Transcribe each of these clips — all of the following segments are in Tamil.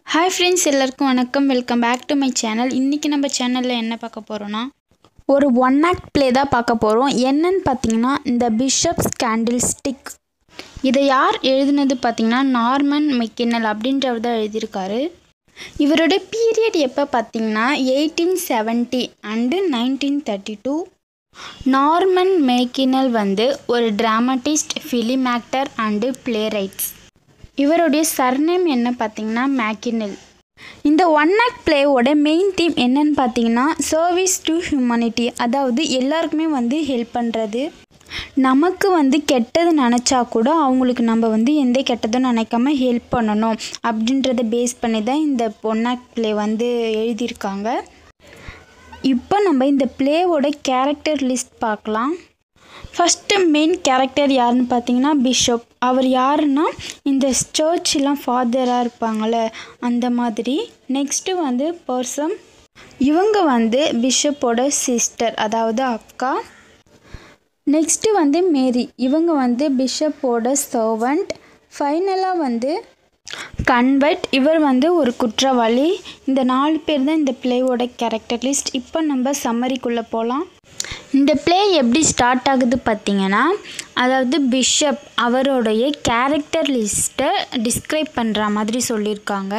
ஹாய் ஃப்ரெண்ட்ஸ் எல்லாருக்கும் வணக்கம் welcome back to my channel இன்றைக்கி நம்ம சேனலில் என்ன பார்க்க போகிறோன்னா ஒரு ஒன் ஆக்ட் ப்ளே தான் பார்க்க போகிறோம் என்னன்னு பார்த்தீங்கன்னா இந்த பிஷப்ஸ் கேண்டில் ஸ்டிக் இதை யார் எழுதுனது பார்த்தீங்கன்னா நார்மன் மெக்கினல் அப்படின்றவர் தான் எழுதியிருக்காரு இவரோட பீரியட் எப்போ பார்த்தீங்கன்னா eighteen seventy and nineteen thirty two Norman McKinnel வந்து ஒரு dramatist film actor and playwrights இவருடைய சர்நேம் என்ன பார்த்தீங்கன்னா மேக்கினல் இந்த ஒன் ஆக்ட் பிளேவோட மெயின் தீம் என்னன்னு பார்த்தீங்கன்னா சர்வீஸ் டு ஹியூமனிட்டி அதாவது எல்லாருக்குமே வந்து ஹெல்ப் பண்ணுறது நமக்கு வந்து கெட்டது நினச்சா கூட அவங்களுக்கு நம்ம வந்து எந்த கெட்டதும் நினைக்காம ஹெல்ப் பண்ணணும் அப்படின்றத பேஸ் பண்ணி தான் இந்த ஒன் ஆக்ட் பிளே வந்து எழுதியிருக்காங்க இப்போ நம்ம இந்த பிளேவோட கேரக்டர் லிஸ்ட் பார்க்கலாம் ஃபஸ்ட்டு மெயின் கேரக்டர் யாருன்னு பார்த்தீங்கன்னா பிஷப் அவர் யாருன்னா இந்த சர்ச்லாம் ஃபாதராக இருப்பாங்கள்ல அந்த மாதிரி நெக்ஸ்ட்டு வந்து பர்சன் இவங்க வந்து பிஷப்போட சிஸ்டர் அதாவது அக்கா நெக்ஸ்ட்டு வந்து மேரி இவங்க வந்து பிஷப்போட சர்வண்ட் ஃபைனலாக வந்து கன்வெர்ட் இவர் வந்து ஒரு குற்றவாளி இந்த நாலு பேர் தான் இந்த பிளேவோட கேரக்டர் லிஸ்ட் இப்போ நம்ம சம்மரிக்குள்ளே போகலாம் இந்த ப்ளே எப்படி ஸ்டார்ட் ஆகுது பார்த்தீங்கன்னா அதாவது பிஷப் அவருடைய கேரக்டர் லிஸ்ட்டை டிஸ்கிரைப் பண்ணுற மாதிரி சொல்லியிருக்காங்க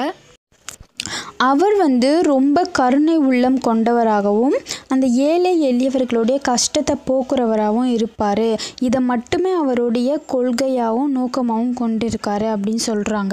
அவர் வந்து ரொம்ப கருணை உள்ளம் கொண்டவராகவும் அந்த ஏழை எளியவர்களுடைய கஷ்டத்தை போக்குறவராகவும் இருப்பார் இதை மட்டுமே அவருடைய கொள்கையாகவும் நோக்கமாகவும் கொண்டிருக்காரு அப்படின்னு சொல்கிறாங்க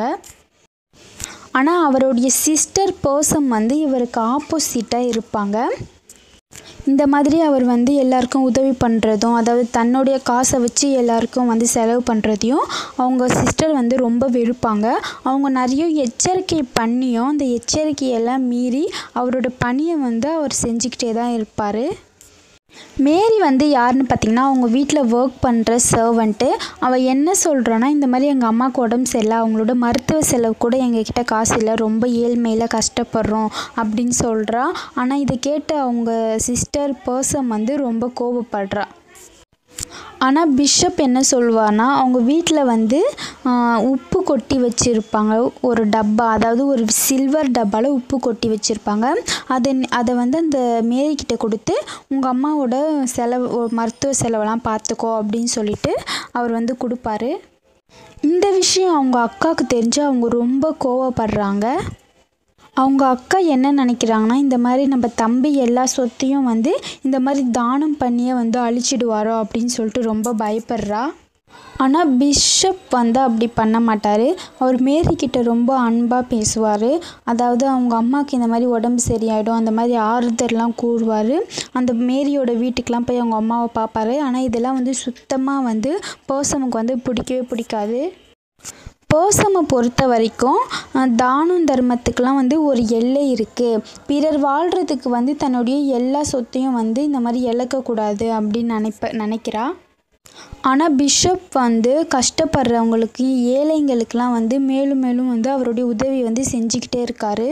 ஆனால் அவருடைய சிஸ்டர் பர்சன் வந்து இவருக்கு ஆப்போசிட்டாக இருப்பாங்க இந்த மாதிரி அவர் வந்து எல்லாருக்கும் உதவி பண்ணுறதும் அதாவது தன்னுடைய காசை வச்சு எல்லாருக்கும் வந்து செலவு பண்ணுறதையும் அவங்க சிஸ்டர் வந்து ரொம்ப வெறுப்பாங்க அவங்க நிறைய எச்சரிக்கை பண்ணியும் அந்த எச்சரிக்கையெல்லாம் மீறி அவரோட பணியை வந்து அவர் செஞ்சுக்கிட்டே தான் இருப்பார் மேரி வந்து யாருன்னு பார்த்தீங்கன்னா அவங்க வீட்டில் ஒர்க் பண்ணுற சர்வன்ட்டு அவள் என்ன சொல்கிறான்னா இந்த மாதிரி எங்கள் அம்மாவுக்கு உடம்பு சரியில்லை அவங்களோட மருத்துவ செலவு கூட எங்ககிட்ட காசு இல்லை ரொம்ப ஏழ்மையில் கஷ்டப்படுறோம் அப்படின்னு சொல்கிறா ஆனால் இதை கேட்டு அவங்க சிஸ்டர் பர்சன் வந்து ரொம்ப கோபப்படுறா ஆனால் பிஷப் என்ன சொல்வார்னா அவங்க வீட்டில் வந்து உப்பு கொட்டி வச்சுருப்பாங்க ஒரு டப்பா அதாவது ஒரு சில்வர் டப்பாவில் உப்பு கொட்டி வச்சுருப்பாங்க அதை அதை வந்து அந்த மேரிக்கிட்ட கொடுத்து உங்கள் அம்மாவோட செலவு மருத்துவ செலவெல்லாம் பார்த்துக்கோ அப்படின்னு சொல்லிட்டு அவர் வந்து கொடுப்பாரு இந்த விஷயம் அவங்க அக்காவுக்கு தெரிஞ்சு அவங்க ரொம்ப கோவப்படுறாங்க அவங்க அக்கா என்ன நினைக்கிறாங்கன்னா இந்த மாதிரி நம்ம தம்பி எல்லா சொத்தையும் வந்து இந்த மாதிரி தானம் பண்ணியே வந்து அழிச்சிடுவாரோ அப்படின்னு சொல்லிட்டு ரொம்ப பயப்படுறா ஆனால் பிஷப் வந்து அப்படி பண்ண மாட்டார் அவர் மேரிக்கிட்ட ரொம்ப அன்பாக பேசுவார் அதாவது அவங்க அம்மாவுக்கு இந்த மாதிரி உடம்பு சரியாயிடும் அந்த மாதிரி ஆறுதல்லாம் கூறுவார் அந்த மேரியோட வீட்டுக்கெலாம் போய் அவங்க அம்மாவை பார்ப்பாரு ஆனால் இதெல்லாம் வந்து சுத்தமாக வந்து பர்சனுக்கு வந்து பிடிக்கவே பிடிக்காது பர்சமை பொறுத்த வரைக்கும் தானம் தர்மத்துக்கெலாம் வந்து ஒரு எல்லை இருக்குது பிறர் வாழ்கிறதுக்கு வந்து தன்னுடைய எல்லா சொத்தையும் வந்து இந்த மாதிரி இழக்கக்கூடாது அப்படின்னு நினைப்ப நினைக்கிறா ஆனால் பிஷப் வந்து கஷ்டப்படுறவங்களுக்கு ஏழைங்களுக்கெலாம் வந்து மேலும் மேலும் வந்து அவருடைய உதவி வந்து செஞ்சுக்கிட்டே இருக்கார்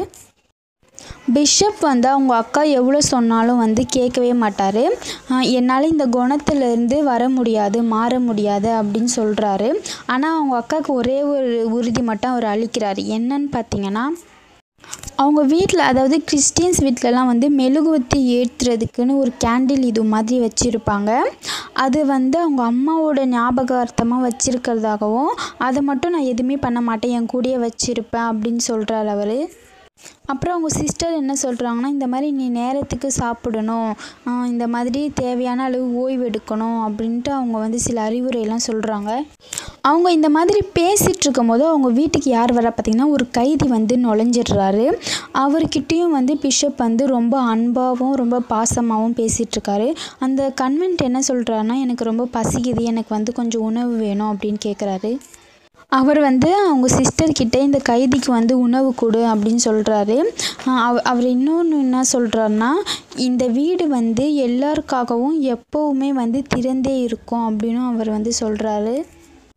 பிஷப் வந்து அவங்க அக்கா எவ்வளோ சொன்னாலும் வந்து கேட்கவே மாட்டார் என்னால் இந்த குணத்துலேருந்து வர முடியாது மாற முடியாது அப்படின்னு சொல்கிறாரு ஆனால் அவங்க அக்காவுக்கு ஒரே ஒரு உறுதி மட்டும் அவர் அளிக்கிறார் என்னன்னு பார்த்தீங்கன்னா அவங்க வீட்டில் அதாவது கிறிஸ்டியன்ஸ் வீட்டிலலாம் வந்து மெழுகுவத்தி ஏற்றுறதுக்குன்னு ஒரு கேண்டில் இது மாதிரி வச்சுருப்பாங்க அது வந்து அவங்க அம்மாவோட ஞாபகார்த்தமாக வச்சுருக்கிறதாகவும் அதை மட்டும் நான் எதுவுமே பண்ண மாட்டேன் என் கூடயே வச்சுருப்பேன் அப்படின்னு சொல்கிறார் அவர் அப்புறம் அவங்க சிஸ்டர் என்ன சொல்கிறாங்கன்னா இந்த மாதிரி நீ நேரத்துக்கு சாப்பிடணும் இந்த மாதிரி தேவையான அளவு ஓய்வு எடுக்கணும் அப்படின்ட்டு அவங்க வந்து சில அறிவுரையெல்லாம் சொல்கிறாங்க அவங்க இந்த மாதிரி பேசிகிட்டு இருக்கும் போது அவங்க வீட்டுக்கு யார் வர பார்த்திங்கன்னா ஒரு கைதி வந்து நுழைஞ்சிடுறாரு அவர்கிட்டயும் வந்து பிஷப் வந்து ரொம்ப அன்பாகவும் ரொம்ப பாசமாகவும் பேசிகிட்ருக்காரு அந்த கன்வென்ட் என்ன சொல்கிறாருன்னா எனக்கு ரொம்ப பசிக்குது எனக்கு வந்து கொஞ்சம் உணவு வேணும் அப்படின்னு கேட்குறாரு அவர் வந்து அவங்க சிஸ்டர்கிட்ட இந்த கைதிக்கு வந்து உணவு கொடு அப்படின்னு சொல்கிறாரு அவ அவர் இன்னொன்று என்ன சொல்கிறாருன்னா இந்த வீடு வந்து எல்லாருக்காகவும் எப்போவுமே வந்து திறந்தே இருக்கும் அப்படின்னு அவர் வந்து சொல்கிறாரு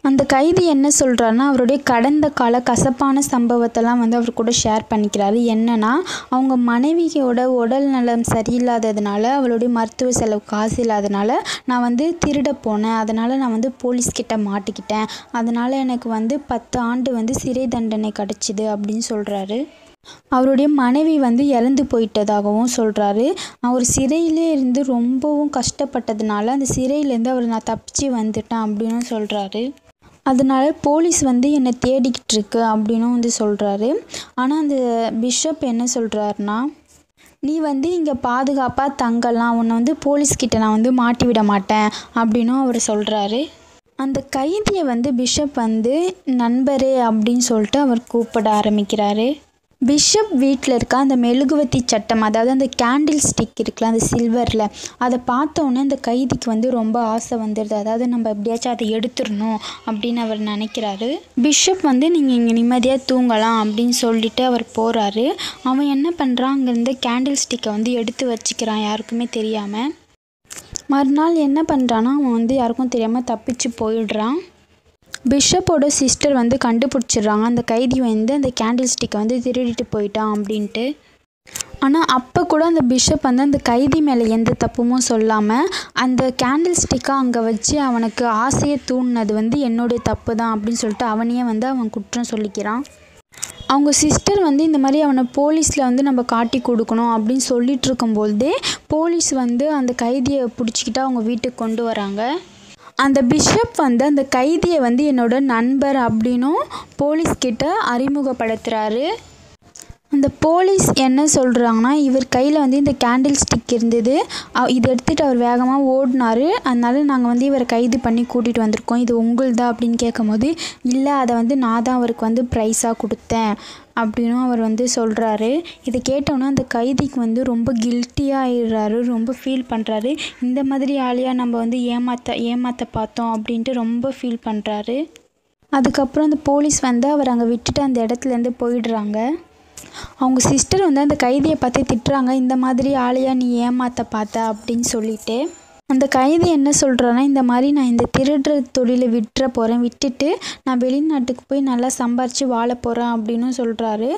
அந்த கைதி என்ன சொல்கிறாருன்னா அவருடைய கடந்த கால கசப்பான சம்பவத்தெல்லாம் வந்து அவர் கூட ஷேர் பண்ணிக்கிறாரு என்னன்னா அவங்க மனைவியோட உடல் நலம் சரியில்லாததுனால அவளுடைய மருத்துவ செலவு காசு இல்லாதனால நான் வந்து திருட போனேன் அதனால் நான் வந்து போலீஸ்கிட்ட மாட்டிக்கிட்டேன் அதனால் எனக்கு வந்து பத்து ஆண்டு வந்து சிறை தண்டனை கிடச்சிது அப்படின்னு சொல்கிறாரு அவருடைய மனைவி வந்து இறந்து போயிட்டதாகவும் சொல்கிறாரு அவர் சிறையிலே இருந்து ரொம்பவும் கஷ்டப்பட்டதுனால அந்த சிறையிலேருந்து அவர் நான் தப்பிச்சு வந்துட்டேன் அப்படின்னு சொல்கிறாரு அதனால போலீஸ் வந்து என்னை தேடிக்கிட்டு இருக்கு அப்படின்னும் வந்து சொல்கிறாரு ஆனால் அந்த பிஷப் என்ன சொல்கிறாருன்னா நீ வந்து இங்கே பாதுகாப்பாக தங்கலாம் உன்னை வந்து போலீஸ்கிட்ட நான் வந்து மாட்டி விட மாட்டேன் அப்படின்னும் அவர் சொல்கிறாரு அந்த கைதியை வந்து பிஷப் வந்து நண்பரே அப்படின்னு சொல்லிட்டு அவர் கூப்பிட ஆரம்பிக்கிறாரு பிஷப் வீட்டில் இருக்க அந்த மெழுகுவத்தி சட்டம் அதாவது அந்த கேண்டில் ஸ்டிக் இருக்குல்ல அந்த சில்வரில் அதை பார்த்தோன்னே அந்த கைதிக்கு வந்து ரொம்ப ஆசை வந்துடுது அதாவது நம்ம எப்படியாச்சும் அதை எடுத்துடணும் அப்படின்னு அவர் நினைக்கிறாரு பிஷப் வந்து நீங்கள் இங்கே நிம்மதியாக தூங்கலாம் அப்படின்னு சொல்லிட்டு அவர் போகிறாரு அவன் என்ன பண்ணுறான் அங்கேருந்து கேண்டில் ஸ்டிக்கை வந்து எடுத்து வச்சுக்கிறான் யாருக்குமே தெரியாமல் மறுநாள் என்ன பண்ணுறான்னா அவன் வந்து யாருக்கும் தெரியாமல் தப்பிச்சு போயிடுறான் பிஷப்போட சிஸ்டர் வந்து கண்டுபிடிச்சிடுறாங்க அந்த கைதி வந்து அந்த கேண்டில் ஸ்டிக்கை வந்து திருடிட்டு போயிட்டான் அப்படின்ட்டு ஆனால் அப்போ கூட அந்த பிஷப் வந்து அந்த கைதி மேலே எந்த தப்புமும் சொல்லாமல் அந்த கேண்டில் ஸ்டிக்கை அங்கே வச்சு அவனுக்கு ஆசையை தூண்டினது வந்து என்னுடைய தப்பு தான் அப்படின்னு சொல்லிட்டு அவனையே வந்து அவன் குற்றம் சொல்லிக்கிறான் அவங்க சிஸ்டர் வந்து இந்த மாதிரி அவனை போலீஸில் வந்து நம்ம காட்டி கொடுக்கணும் அப்படின்னு சொல்லிட்டு இருக்கும்போதே போலீஸ் வந்து அந்த கைதியை பிடிச்சிக்கிட்டு அவங்க வீட்டுக்கு கொண்டு வராங்க அந்த பிஷப் வந்து அந்த கைதியை வந்து என்னோட நண்பர் அப்படின்னும் போலீஸ்கிட்ட அறிமுகப்படுத்துகிறாரு அந்த போலீஸ் என்ன சொல்கிறாங்கன்னா இவர் கையில் வந்து இந்த கேண்டில் ஸ்டிக் இருந்தது அ- இதை எடுத்துகிட்டு அவர் வேகமாக ஓடினார் அதனால நாங்கள் வந்து இவரை கைது பண்ணி கூட்டிகிட்டு வந்திருக்கோம் இது உங்களுதா அப்படின்னு கேட்கும்போது இல்லை அதை வந்து நான் தான் அவருக்கு வந்து ப்ரைஸாக கொடுத்தேன் அப்படின்னும் அவர் வந்து சொல்கிறாரு இதை கேட்டோன்னே அந்த கைதிக்கு வந்து ரொம்ப கில்ட்டியாக ஆயிடுறாரு ரொம்ப ஃபீல் பண்ணுறாரு இந்த மாதிரி ஆளையாக நம்ம வந்து ஏமாத்த ஏமாற்ற பார்த்தோம் அப்படின்ட்டு ரொம்ப ஃபீல் பண்ணுறாரு அதுக்கப்புறம் அந்த போலீஸ் வந்து அவர் அங்கே விட்டுட்டு அந்த இடத்துலேருந்து போயிடுறாங்க அவங்க சிஸ்டர் வந்து அந்த கைதியை பார்த்து திட்டுறாங்க இந்த மாதிரி ஆளையா நீ ஏமாத்த பார்த்த அப்படின்னு சொல்லிட்டு அந்த கைதி என்ன சொல்கிறான்னா இந்த மாதிரி நான் இந்த திருடுற தொழிலை விட்டுற போகிறேன் விட்டுட்டு நான் வெளிநாட்டுக்கு போய் நல்லா சம்பாரித்து வாழ போகிறேன் அப்படின்னு சொல்கிறாரு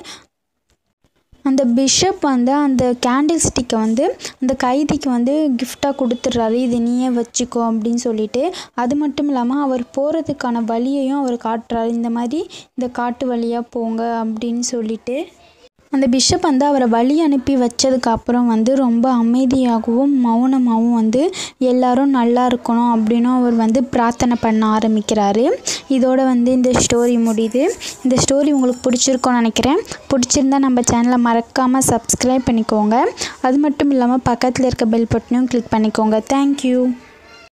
அந்த பிஷப் வந்து அந்த கேண்டில் ஸ்டிக்கை வந்து அந்த கைதிக்கு வந்து கிஃப்டாக கொடுத்துட்றாரு இது நீயே வச்சுக்கோ அப்படின்னு சொல்லிட்டு அது மட்டும் இல்லாமல் அவர் போகிறதுக்கான வழியையும் அவர் காட்டுறாரு இந்த மாதிரி இந்த காட்டு வழியாக போங்க அப்படின்னு சொல்லிட்டு அந்த பிஷப் வந்து அவரை வழி அனுப்பி வச்சதுக்கு அப்புறம் வந்து ரொம்ப அமைதியாகவும் மௌனமாகவும் வந்து எல்லாரும் நல்லா இருக்கணும் அப்படின்னும் அவர் வந்து பிரார்த்தனை பண்ண ஆரம்பிக்கிறாரு இதோட வந்து இந்த ஸ்டோரி முடியுது இந்த ஸ்டோரி உங்களுக்கு பிடிச்சிருக்கோன்னு நினைக்கிறேன் பிடிச்சிருந்தா நம்ம சேனலை மறக்காமல் சப்ஸ்கிரைப் பண்ணிக்கோங்க அது மட்டும் இல்லாமல் பக்கத்தில் இருக்க பெல் பட்டனையும் கிளிக் பண்ணிக்கோங்க தேங்க்யூ